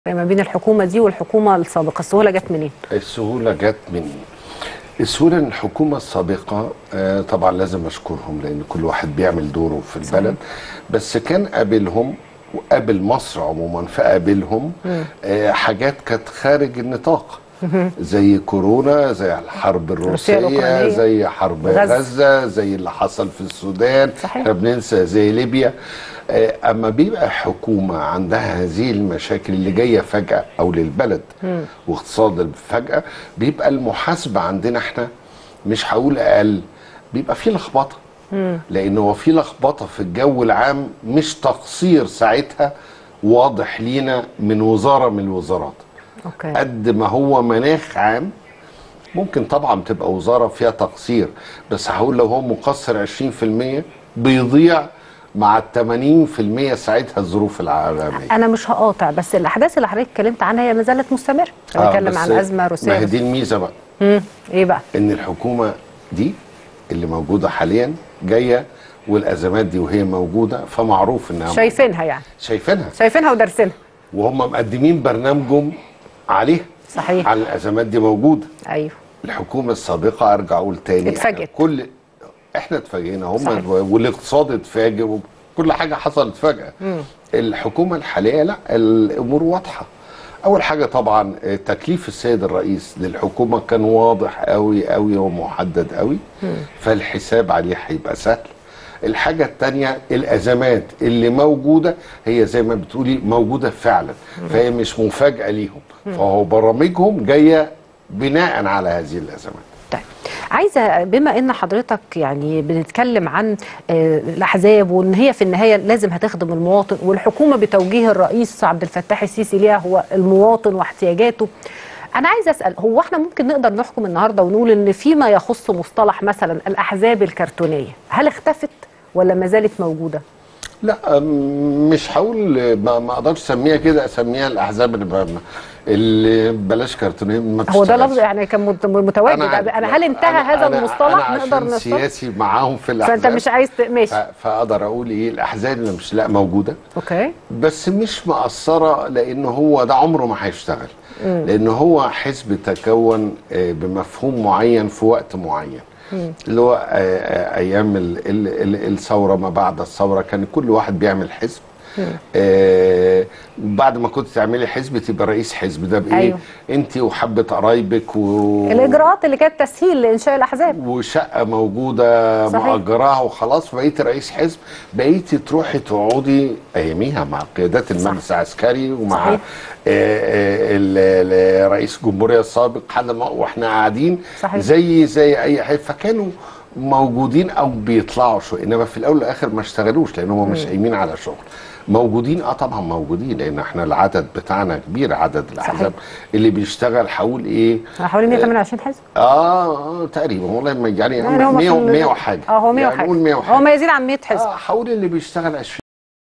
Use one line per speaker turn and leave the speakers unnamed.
ما بين الحكومه دي والحكومه السابقه السهوله جت منين
السهولة جت من السهولة إن الحكومة السابقة آه، طبعا لازم أشكرهم لأن كل واحد بيعمل دوره في البلد بس كان قابلهم وقابل مصر عموما فقابلهم آه، حاجات كانت خارج النطاق زي كورونا زي الحرب
روسيا
الروسية
الأوكرانية.
زي حرب
غزة.
غزة زي اللي حصل في السودان
صحيح.
احنا بننسى زي ليبيا آه، اما بيبقى حكومه عندها هذه المشاكل اللي جايه فجاه او للبلد واقتصاد فجاه بيبقى المحاسبه عندنا احنا مش هقول اقل بيبقى في لخبطه لان هو في لخبطه في الجو العام مش تقصير ساعتها واضح لينا من وزاره من الوزارات
اوكي
قد ما هو مناخ عام ممكن طبعا تبقى وزاره فيها تقصير بس هقول لو هو مقصر 20% بيضيع مع ال 80% ساعتها الظروف العالميه
انا مش هقاطع بس الاحداث اللي حضرتك اتكلمت عنها هي ما زالت مستمره
آه،
بنتكلم
بس
عن ازمه
ما هي
روسيه
دي الميزه بقى
مم. ايه بقى
ان الحكومه دي اللي موجوده حاليا جايه والازمات دي وهي موجوده فمعروف انها
شايفينها يعني
شايفينها
شايفينها ودارسينها
وهم مقدمين برنامجهم عليها
صحيح.
على الازمات دي موجوده
ايوه
الحكومه السابقه ارجع اقول تاني
اتفاجئت.
إحنا كل احنا اتفاجئنا
صحيح.
هم والاقتصاد اتفاجئ وكل حاجه حصلت فجاه الحكومه الحاليه لا الامور واضحه اول حاجه طبعا آه، تكليف السيد الرئيس للحكومه كان واضح قوي قوي ومحدد قوي فالحساب عليه هيبقى سهل الحاجة التانية الأزمات اللي موجودة هي زي ما بتقولي موجودة فعلا فهي مش مفاجأة ليهم فهو برامجهم جاية بناء على هذه الأزمات
طيب عايزه بما ان حضرتك يعني بنتكلم عن آه، الاحزاب وان هي في النهايه لازم هتخدم المواطن والحكومه بتوجيه الرئيس عبد الفتاح السيسي ليها هو المواطن واحتياجاته انا عايزه اسال هو احنا ممكن نقدر نحكم النهارده ونقول ان فيما يخص مصطلح مثلا الاحزاب الكرتونيه هل اختفت ولا ما زالت موجوده
لا أم، مش هقول ما, ما اقدرش اسميها كده اسميها الاحزاب اللي, ب- اللي بلاش كرتونيه ما
هو ده
بتشتغلش.
لفظ يعني كان مت- متواجد
عارف.
انا هل انتهى
أنا-
هذا
أنا-
المصطلح
أنا
نقدر
عشان
نستطيع
سياسي معاهم في الاحزاب
فانت مش عايز ت- ماشي
ف- فاقدر اقول ايه الاحزاب اللي مش لا موجوده
اوكي
بس مش مقصره لان هو ده عمره ما هيشتغل لان هو حزب تكون آه، بمفهوم معين في وقت معين اللي هو آه، آه، ايام ال- ال- ال- الثوره ما بعد الثوره كان كل واحد بيعمل حزب آه بعد ما كنت تعملي حزب تبقى رئيس حزب ده بايه
أيوه.
انت وحبه قرايبك و...
الاجراءات اللي كانت تسهيل لانشاء الاحزاب
وشقه موجوده
صحيح.
مأجراها وخلاص بقيتي رئيس حزب بقيتي تروحي تقعدي اياميها مع قيادات المجلس العسكري ومع
صحيح.
آه، آه، ال- ال- رئيس الجمهوريه السابق حد ما واحنا قاعدين
صحيح.
زي زي اي حزب فكانوا موجودين او بيطلعوا شويه انما في الاول والاخر ما اشتغلوش لان هم مش قايمين على شغل موجودين اه طبعا موجودين لان احنا العدد بتاعنا كبير عدد الاحزاب اللي بيشتغل حول ايه
حوالي 128 حزب
اه اه تقريبا والله ما- يعني
يعني هو
100
في ال-
100 وحاجه
اه هو 100
يعني
وحاجه
نقول 100
هو
وحاجه
ما يزيد عن 100 حزب
اه حول اللي بيشتغل 20